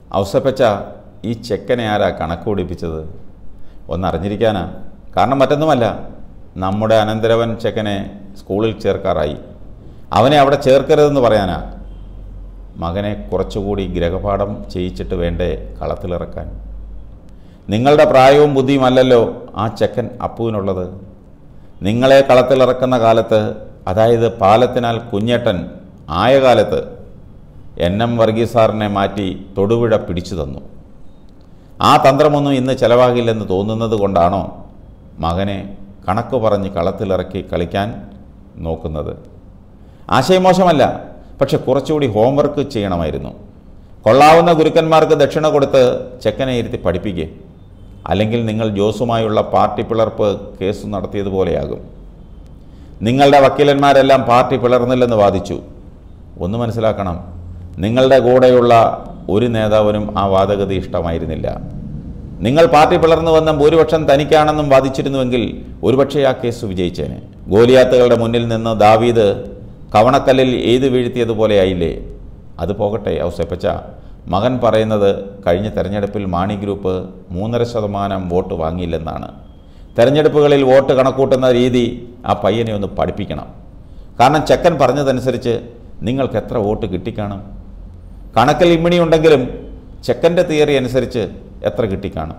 ഔസപ്പച്ച ഈ ചെക്കനെ ആരാ കണക്ക് പിടിപ്പിച്ചത് ഒന്നറിഞ്ഞിരിക്കാനാ കാരണം മറ്റൊന്നുമല്ല നമ്മുടെ അനന്തരവൻ ചെക്കനെ സ്കൂളിൽ ചേർക്കാറായി അവനെ അവിടെ ചേർക്കരുതെന്ന് പറയാനാ മകനെ കുറച്ചുകൂടി ഗ്രഹപാഠം ചെയ്യിച്ചിട്ട് വേണ്ടേ കളത്തിലിറക്കാൻ നിങ്ങളുടെ പ്രായവും ബുദ്ധിയും അല്ലല്ലോ ആ ചെക്കൻ അപ്പുവിനുള്ളത് നിങ്ങളെ കളത്തിലിറക്കുന്ന കാലത്ത് അതായത് പാലത്തിനാൽ കുഞ്ഞേട്ടൻ ആയ കാലത്ത് എൻ എം വർഗീസ് സാറിനെ മാറ്റി തൊടുപുഴ പിടിച്ചു തന്നു ആ തന്ത്രമൊന്നും ഇന്ന് ചെലവാകില്ലെന്ന് തോന്നുന്നത് കൊണ്ടാണോ മകനെ കണക്ക് പറഞ്ഞ് കളത്തിലിറക്കി കളിക്കാൻ നോക്കുന്നത് ആശയമോശമല്ല പക്ഷെ കുറച്ചുകൂടി ഹോംവർക്ക് ചെയ്യണമായിരുന്നു കൊള്ളാവുന്ന ഗുരുക്കന്മാർക്ക് ദക്ഷിണ കൊടുത്ത് ചെക്കനെ ഇരുത്തി പഠിപ്പിക്കുക അല്ലെങ്കിൽ നിങ്ങൾ ജോസുമായുള്ള പാർട്ടി പിളർപ്പ് കേസ് നടത്തിയതുപോലെയാകും നിങ്ങളുടെ വക്കീലന്മാരെല്ലാം പാർട്ടി പിളർന്നില്ലെന്ന് വാദിച്ചു ഒന്ന് മനസ്സിലാക്കണം നിങ്ങളുടെ കൂടെയുള്ള ഒരു നേതാവിനും ആ വാദഗതി ഇഷ്ടമായിരുന്നില്ല നിങ്ങൾ പാർട്ടി പിളർന്നു വന്ന ഭൂരിപക്ഷം തനിക്കാണെന്നും വാദിച്ചിരുന്നുവെങ്കിൽ ഒരുപക്ഷെ ആ കേസ് വിജയിച്ചേനെ ഗോലിയാത്തുകളുടെ മുന്നിൽ നിന്ന് ദാവീദ് കവണക്കല്ലിൽ എയ്ത് വീഴ്ത്തിയതുപോലെയായില്ലേ അത് പോകട്ടെ ഔസേപ്പച്ച മകൻ പറയുന്നത് കഴിഞ്ഞ തെരഞ്ഞെടുപ്പിൽ മാണി ഗ്രൂപ്പ് മൂന്നര ശതമാനം വോട്ട് വാങ്ങിയില്ലെന്നാണ് തെരഞ്ഞെടുപ്പുകളിൽ വോട്ട് കണക്കൂട്ടുന്ന രീതി ആ പയ്യനെ ഒന്ന് പഠിപ്പിക്കണം കാരണം ചെക്കൻ പറഞ്ഞതനുസരിച്ച് നിങ്ങൾക്ക് എത്ര വോട്ട് കിട്ടിക്കാണും കണക്കിൽ ഇമ്മിണി ഉണ്ടെങ്കിലും ചെക്കൻ്റെ തിയറി അനുസരിച്ച് എത്ര കിട്ടിക്കാണും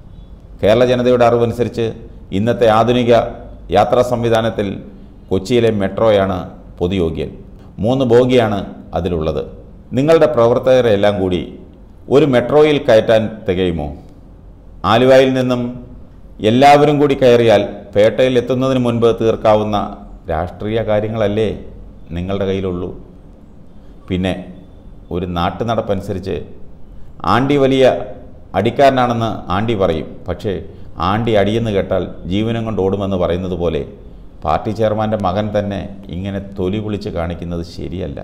കേരള ജനതയുടെ അറിവനുസരിച്ച് ഇന്നത്തെ ആധുനിക യാത്രാ സംവിധാനത്തിൽ കൊച്ചിയിലെ മെട്രോയാണ് പൊതുയോഗ്യൻ മൂന്ന് ബോഗിയാണ് അതിലുള്ളത് നിങ്ങളുടെ പ്രവർത്തകരെ എല്ലാം കൂടി ഒരു മെട്രോയിൽ കയറ്റാൻ തികയുമോ ആലുവയിൽ നിന്നും എല്ലാവരും കൂടി കയറിയാൽ പേട്ടയിൽ എത്തുന്നതിന് മുൻപ് തീർക്കാവുന്ന രാഷ്ട്രീയ കാര്യങ്ങളല്ലേ നിങ്ങളുടെ കയ്യിലുള്ളൂ പിന്നെ ഒരു നാട്ടുനടപ്പനുസരിച്ച് ആണ്ടി വലിയ അടിക്കാരനാണെന്ന് ആണ്ടി പറയും പക്ഷേ ആണ്ടി അടിയെന്ന് കേട്ടാൽ ജീവനം കൊണ്ട് ഓടുമെന്ന് പറയുന്നത് പോലെ പാർട്ടി ചെയർമാൻ്റെ മകൻ തന്നെ ഇങ്ങനെ തൊലി പൊളിച്ച് കാണിക്കുന്നത് ശരിയല്ല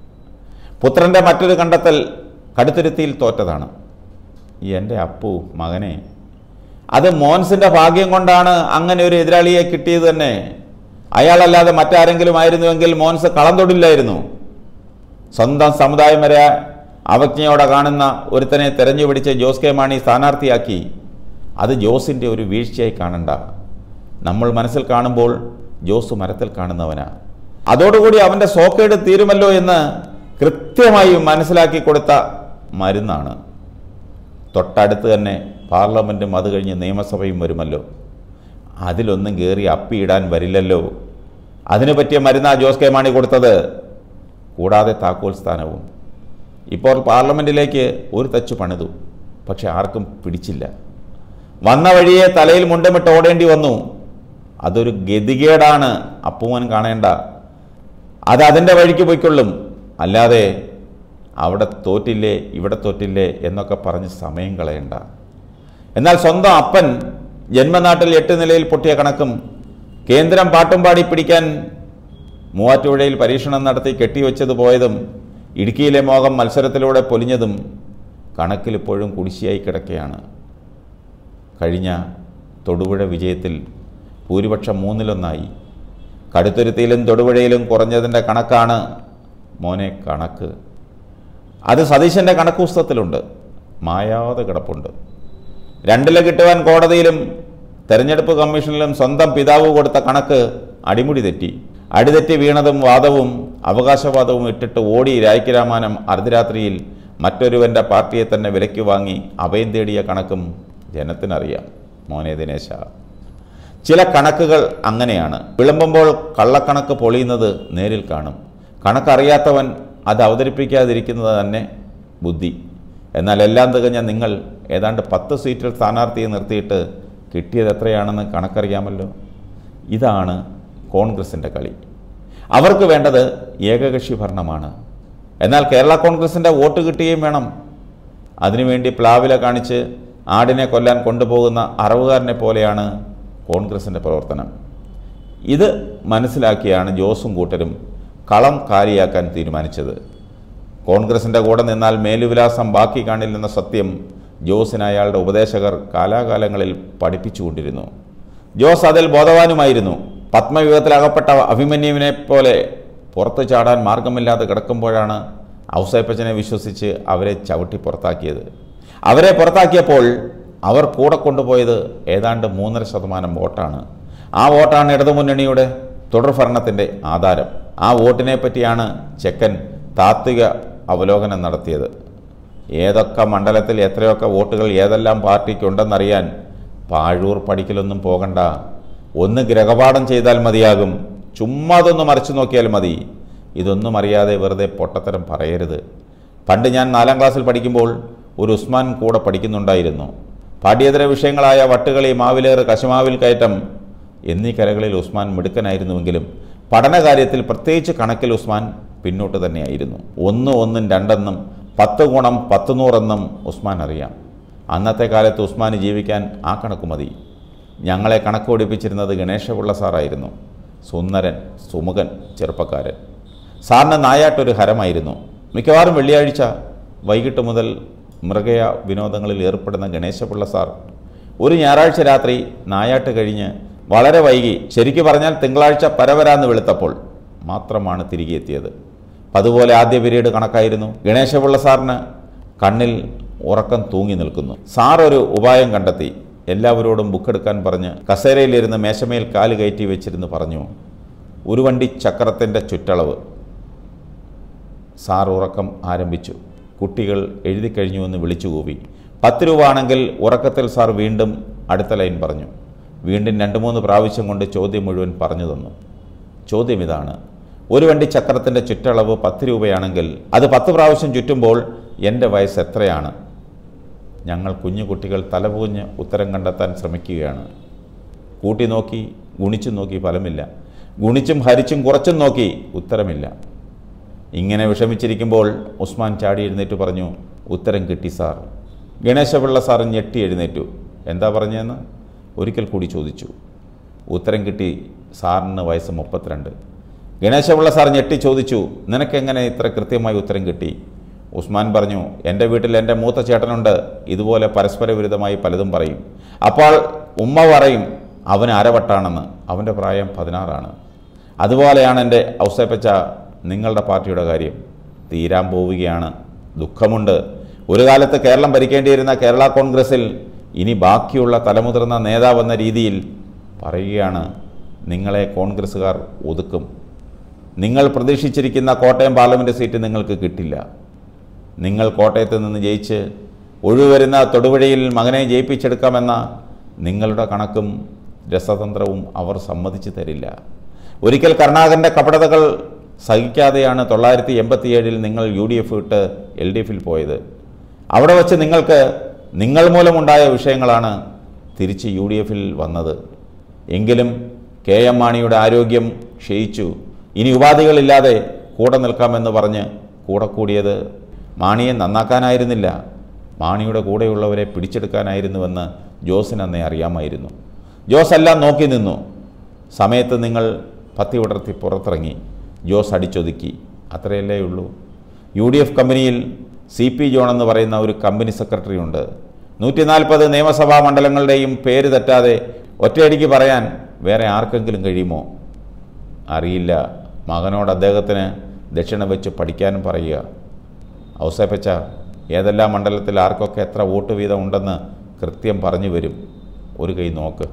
പുത്രൻ്റെ മറ്റൊരു കണ്ടെത്തൽ കടുത്തുരുത്തിയിൽ തോറ്റതാണ് എൻ്റെ അപ്പു മകനെ അത് മോൻസിൻ്റെ ഭാഗ്യം കൊണ്ടാണ് അങ്ങനെ ഒരു എതിരാളിയെ കിട്ടിയത് തന്നെ അയാളല്ലാതെ മറ്റാരെങ്കിലും ആയിരുന്നുവെങ്കിൽ മോൻസ് കളം തൊടില്ലായിരുന്നു സ്വന്തം സമുദായം വരെ അവജ്ഞയോടെ കാണുന്ന ഒരുത്തനെ തെരഞ്ഞുപിടിച്ച് ജോസ് കെ മാണി സ്ഥാനാർത്ഥിയാക്കി അത് ജോസിൻ്റെ ഒരു വീഴ്ചയായി കാണണ്ട നമ്മൾ മനസ്സിൽ കാണുമ്പോൾ ജോസ് മരത്തിൽ കാണുന്നവനാ അതോടുകൂടി അവൻ്റെ സോക്കേട് തീരുമല്ലോ എന്ന് കൃത്യമായി മനസ്സിലാക്കി കൊടുത്ത മരുന്നാണ് തൊട്ടടുത്ത് തന്നെ പാർലമെൻറ്റും അത് കഴിഞ്ഞ് നിയമസഭയും വരുമല്ലോ അതിലൊന്നും കയറി അപ്പിയിടാൻ വരില്ലല്ലോ അതിനു പറ്റിയ മരുന്നാ ജോസ് കെ മാണി കൊടുത്തത് കൂടാതെ താക്കോൽ സ്ഥാനവും ഇപ്പോൾ പാർലമെൻറ്റിലേക്ക് ഒരു തച്ചു പണിതു പക്ഷെ ആർക്കും പിടിച്ചില്ല വന്ന വഴിയെ തലയിൽ മുണ്ടമിട്ട് ഓടേണ്ടി വന്നു അതൊരു ഗതികേടാണ് അപ്പുവൻ കാണേണ്ട അത് അതിൻ്റെ വഴിക്ക് പോയിക്കൊള്ളും അല്ലാതെ അവിടെ തോറ്റില്ലേ ഇവിടെ തോറ്റില്ലേ എന്നൊക്കെ പറഞ്ഞ് സമയം കളയണ്ട എന്നാൽ സ്വന്തം അപ്പൻ ജന്മനാട്ടിൽ എട്ട് നിലയിൽ പൊട്ടിയ കണക്കും കേന്ദ്രം പാട്ടും പാടി പിടിക്കാൻ മൂവാറ്റുപുഴയിൽ പരീക്ഷണം നടത്തി കെട്ടിവെച്ചത് പോയതും ഇടുക്കിയിലെ മോഹം മത്സരത്തിലൂടെ പൊലിഞ്ഞതും കണക്കിലിപ്പോഴും കുടിശ്ശിയായി കിടക്കുകയാണ് കഴിഞ്ഞ തൊടുപുഴ വിജയത്തിൽ ഭൂരിപക്ഷം മൂന്നിലൊന്നായി കടുത്തുരുത്തിയിലും തൊടുപുഴയിലും കുറഞ്ഞതിൻ്റെ കണക്കാണ് മോനെ കണക്ക് അത് സതീശൻ്റെ കണക്ക് പുസ്തകത്തിലുണ്ട് മായാതെ കിടപ്പുണ്ട് രണ്ടില കിട്ടുവാൻ കോടതിയിലും തെരഞ്ഞെടുപ്പ് കമ്മീഷനിലും സ്വന്തം പിതാവ് കൊടുത്ത കണക്ക് അടിമുടി തെറ്റി അടിതെറ്റി വീണതും വാദവും അവകാശവാദവും ഇട്ടിട്ട് ഓടി രായ്ക്കരാമാനം അർദ്ധരാത്രിയിൽ മറ്റൊരുവൻ്റെ പാർട്ടിയെ തന്നെ വിലയ്ക്ക് വാങ്ങി അഭയം തേടിയ കണക്കും ജനത്തിനറിയാം മോനെ ദിനേശ ചില കണക്കുകൾ അങ്ങനെയാണ് വിളമ്പുമ്പോൾ കള്ളക്കണക്ക് പൊളിയുന്നത് നേരിൽ കാണും കണക്കറിയാത്തവൻ അത് അവതരിപ്പിക്കാതിരിക്കുന്നത് തന്നെ ബുദ്ധി എന്നാൽ എല്ലാം തികഞ്ഞ നിങ്ങൾ ഏതാണ്ട് പത്ത് സീറ്റിൽ സ്ഥാനാർത്ഥിയെ നിർത്തിയിട്ട് കിട്ടിയത് എത്രയാണെന്ന് കണക്കറിയാമല്ലോ ഇതാണ് കോൺഗ്രസിൻ്റെ കളി അവർക്ക് വേണ്ടത് ഏകകക്ഷി ഭരണമാണ് എന്നാൽ കേരള കോൺഗ്രസിൻ്റെ വോട്ട് കിട്ടുകയും വേണം അതിനുവേണ്ടി പ്ലാവില കാണിച്ച് ആടിനെ കൊല്ലാൻ കൊണ്ടുപോകുന്ന അറവുകാരനെ പോലെയാണ് കോൺഗ്രസിൻ്റെ പ്രവർത്തനം ഇത് മനസ്സിലാക്കിയാണ് ജോസും കൂട്ടരും കളം കാലിയാക്കാൻ തീരുമാനിച്ചത് കോൺഗ്രസിൻ്റെ കൂടെ നിന്നാൽ മേലുവിലാസം ബാക്കി കാണില്ലെന്ന സത്യം ജോസിന് അയാളുടെ ഉപദേശകർ കാലാകാലങ്ങളിൽ പഠിപ്പിച്ചുകൊണ്ടിരുന്നു ജോസ് അതിൽ ബോധവാനുമായിരുന്നു പത്മയുഗത്തിൽ അകപ്പെട്ട അഭിമന്യുവിനെ പോലെ പുറത്തു ചാടാൻ മാർഗമില്ലാതെ കിടക്കുമ്പോഴാണ് ഔസേപ്പച്ചനെ വിശ്വസിച്ച് അവരെ ചവിട്ടി പുറത്താക്കിയത് അവരെ പുറത്താക്കിയപ്പോൾ അവർ കൂടെ കൊണ്ടുപോയത് ഏതാണ്ട് മൂന്നര ശതമാനം വോട്ടാണ് ആ വോട്ടാണ് ഇടതുമുന്നണിയുടെ തുടർഭരണത്തിൻ്റെ ആധാരം ആ വോട്ടിനെ പറ്റിയാണ് ചെക്കൻ താത്വിക അവലോകനം നടത്തിയത് ഏതൊക്കെ മണ്ഡലത്തിൽ എത്രയൊക്കെ വോട്ടുകൾ ഏതെല്ലാം പാർട്ടിക്കുണ്ടെന്നറിയാൻ പാഴൂർ പഠിക്കലൊന്നും പോകണ്ട ഒന്ന് ഗ്രഹപാഠം ചെയ്താൽ മതിയാകും ചുമ്മാ അതൊന്ന് മറിച്ചു നോക്കിയാൽ മതി ഇതൊന്നും അറിയാതെ വെറുതെ പൊട്ടത്തരം പറയരുത് പണ്ട് ഞാൻ നാലാം ക്ലാസ്സിൽ പഠിക്കുമ്പോൾ ഒരു ഉസ്മാൻ കൂടെ പഠിക്കുന്നുണ്ടായിരുന്നു പാഠ്യേതര വിഷയങ്ങളായ വട്ടുകളി മാവിലേറ് കശുമാവിൽ കയറ്റം എന്നീ കലകളിൽ ഉസ്മാൻ മിടുക്കനായിരുന്നുവെങ്കിലും പഠനകാര്യത്തിൽ പ്രത്യേകിച്ച് കണക്കിൽ ഉസ്മാൻ പിന്നോട്ട് തന്നെയായിരുന്നു ഒന്ന് ഒന്നും രണ്ടെന്നും പത്ത് ഗുണം പത്ത് നൂറെന്നും ഉസ്മാൻ അറിയാം അന്നത്തെ കാലത്ത് ഉസ്മാന് ജീവിക്കാൻ ആ കണക്ക് മതി ഞങ്ങളെ കണക്ക് പഠിപ്പിച്ചിരുന്നത് ഗണേശപിള്ള സാറായിരുന്നു സുന്ദരൻ സുമുഖൻ ചെറുപ്പക്കാരൻ സാറിന് നായാട്ടൊരു ഹരമായിരുന്നു മിക്കവാറും വെള്ളിയാഴ്ച വൈകിട്ട് മുതൽ മൃഗയ വിനോദങ്ങളിൽ ഏർപ്പെടുന്ന ഗണേശപിള്ള സാർ ഒരു ഞായറാഴ്ച രാത്രി നായാട്ട് കഴിഞ്ഞ് വളരെ വൈകി ശരിക്കു പറഞ്ഞാൽ തിങ്കളാഴ്ച പരവരാന്ന് വെളുത്തപ്പോൾ മാത്രമാണ് തിരികെ എത്തിയത് അതുപോലെ ആദ്യ പീരീഡ് കണക്കായിരുന്നു ഗണേശപിള്ള സാറിന് കണ്ണിൽ ഉറക്കം തൂങ്ങി നിൽക്കുന്നു സാർ ഒരു ഉപായം കണ്ടെത്തി എല്ലാവരോടും ബുക്കെടുക്കാൻ പറഞ്ഞ് കസേരയിലിരുന്ന് മേശമേൽ കാല് കയറ്റി വെച്ചിരുന്ന് പറഞ്ഞു ഒരു വണ്ടി ചക്രത്തിൻ്റെ ചുറ്റളവ് സാർ ഉറക്കം ആരംഭിച്ചു കുട്ടികൾ എഴുതി കഴിഞ്ഞുവെന്ന് വിളിച്ചു കൂവി പത്ത് രൂപ ആണെങ്കിൽ ഉറക്കത്തിൽ സാർ വീണ്ടും അടുത്ത ലൈൻ പറഞ്ഞു വീണ്ടും രണ്ട് മൂന്ന് പ്രാവശ്യം കൊണ്ട് ചോദ്യം മുഴുവൻ പറഞ്ഞു തന്നു ചോദ്യം ഇതാണ് ഒരു വണ്ടി ചക്രത്തിൻ്റെ ചുറ്റളവ് പത്ത് രൂപയാണെങ്കിൽ അത് പത്ത് പ്രാവശ്യം ചുറ്റുമ്പോൾ എൻ്റെ വയസ്സ് എത്രയാണ് ഞങ്ങൾ കുഞ്ഞു കുട്ടികൾ തലപൂഞ്ഞ് ഉത്തരം കണ്ടെത്താൻ ശ്രമിക്കുകയാണ് കൂട്ടി നോക്കി ഗുണിച്ചും നോക്കി ഫലമില്ല ഗുണിച്ചും ഹരിച്ചും കുറച്ചും നോക്കി ഉത്തരമില്ല ഇങ്ങനെ വിഷമിച്ചിരിക്കുമ്പോൾ ഉസ്മാൻ ചാടി എഴുന്നേറ്റ് പറഞ്ഞു ഉത്തരം കിട്ടി സാർ ഗണേശപിള്ള സാർ ഞെട്ടി എഴുന്നേറ്റു എന്താ പറഞ്ഞതെന്ന് ഒരിക്കൽ കൂടി ചോദിച്ചു ഉത്തരം കിട്ടി സാറിന് വയസ്സ് മുപ്പത്തിരണ്ട് ഗണേശപിള്ള സാർ ഞെട്ടി ചോദിച്ചു നിനക്കെങ്ങനെ ഇത്ര കൃത്യമായി ഉത്തരം കിട്ടി ഉസ്മാൻ പറഞ്ഞു എൻ്റെ വീട്ടിൽ എൻ്റെ മൂത്ത ചേട്ടനുണ്ട് ഇതുപോലെ പരസ്പര വിരുദ്ധമായി പലതും പറയും അപ്പോൾ ഉമ്മ പറയും അവൻ അരവട്ടാണെന്ന് അവൻ്റെ പ്രായം പതിനാറാണ് അതുപോലെയാണ് എൻ്റെ ഔസേപ്പച്ച നിങ്ങളുടെ പാർട്ടിയുടെ കാര്യം തീരാൻ പോവുകയാണ് ദുഃഖമുണ്ട് ഒരു കാലത്ത് കേരളം ഭരിക്കേണ്ടിയിരുന്ന കേരള കോൺഗ്രസിൽ ഇനി ബാക്കിയുള്ള തലമുതിർന്ന നേതാവെന്ന രീതിയിൽ പറയുകയാണ് നിങ്ങളെ കോൺഗ്രസ്സുകാർ ഒതുക്കും നിങ്ങൾ പ്രതീക്ഷിച്ചിരിക്കുന്ന കോട്ടയം പാർലമെൻറ്റ് സീറ്റ് നിങ്ങൾക്ക് കിട്ടില്ല നിങ്ങൾ കോട്ടയത്ത് നിന്ന് ജയിച്ച് ഒഴിവരുന്ന തൊടുപുഴയിൽ മകനെ ജയിപ്പിച്ചെടുക്കാമെന്ന നിങ്ങളുടെ കണക്കും രസതന്ത്രവും അവർ സമ്മതിച്ചു തരില്ല ഒരിക്കൽ കരുണാകരൻ്റെ കപടതകൾ സഹിക്കാതെയാണ് തൊള്ളായിരത്തി എൺപത്തിയേഴിൽ നിങ്ങൾ യു ഡി എഫ് വിട്ട് എൽ ഡി എഫിൽ പോയത് അവിടെ വച്ച് നിങ്ങൾക്ക് നിങ്ങൾ മൂലമുണ്ടായ വിഷയങ്ങളാണ് തിരിച്ച് യു ഡി എഫിൽ വന്നത് എങ്കിലും കെ എം മാണിയുടെ ആരോഗ്യം ക്ഷയിച്ചു ഇനി ഉപാധികളില്ലാതെ കൂടെ നിൽക്കാമെന്ന് പറഞ്ഞ് കൂടെ കൂടിയത് മാണിയെ നന്നാക്കാനായിരുന്നില്ല മാണിയുടെ കൂടെയുള്ളവരെ പിടിച്ചെടുക്കാനായിരുന്നുവെന്ന് ജോസിന് അന്നേ അറിയാമായിരുന്നു ജോസ് എല്ലാം നോക്കി നിന്നു സമയത്ത് നിങ്ങൾ പത്തി വിടർത്തി പുറത്തിറങ്ങി ജോസ് അടിച്ചൊതുക്കി അത്രയല്ലേ ഉള്ളൂ യു ഡി എഫ് കമ്പനിയിൽ സി പി ജോൺ എന്ന് പറയുന്ന ഒരു കമ്പനി സെക്രട്ടറി ഉണ്ട് നൂറ്റി നാൽപ്പത് നിയമസഭാ മണ്ഡലങ്ങളുടെയും പേര് തെറ്റാതെ ഒറ്റയടിക്ക് പറയാൻ വേറെ ആർക്കെങ്കിലും കഴിയുമോ അറിയില്ല മകനോട് അദ്ദേഹത്തിന് ദക്ഷിണ വെച്ച് പഠിക്കാനും പറയുക ഔസേപ്പച്ച ഏതെല്ലാം മണ്ഡലത്തിൽ ആർക്കൊക്കെ എത്ര വോട്ട് വീതം ഉണ്ടെന്ന് കൃത്യം പറഞ്ഞു വരും ഒരു കൈ നോക്ക്